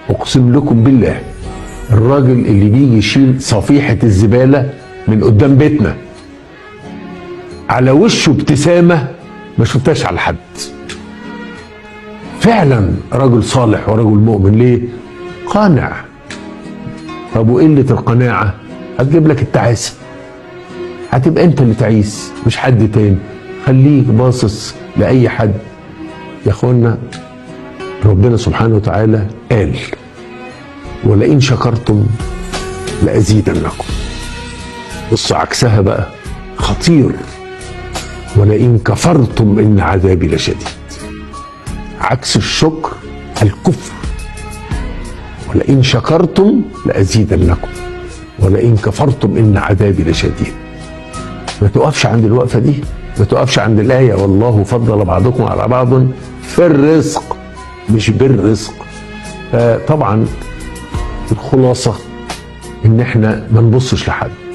اقسم لكم بالله الراجل اللي بيجي يشيل صفيحه الزباله من قدام بيتنا على وشه ابتسامه ما شفتهاش على حد فعلا رجل صالح ورجل مؤمن ليه قانع طب وقله القناعه هتجيب لك التعاسه هتبقى انت اللي تعيس مش حد تاني خليك باصص لاي حد يا اخوانا ربنا سبحانه وتعالى قال ولئن شكرتم لازيدنكم بصوا عكسها بقى خطير ولئن كفرتم ان عذابي لشديد عكس الشكر الكفر ولئن شكرتم لازيدنكم ولئن كفرتم ان عذابي لشديد ما تقفش عند الوقفه دي ما تقفش عند الايه والله فضل بعضكم على بعض في الرزق مش بالرزق فطبعا الخلاصه ان احنا ما نبصش لحد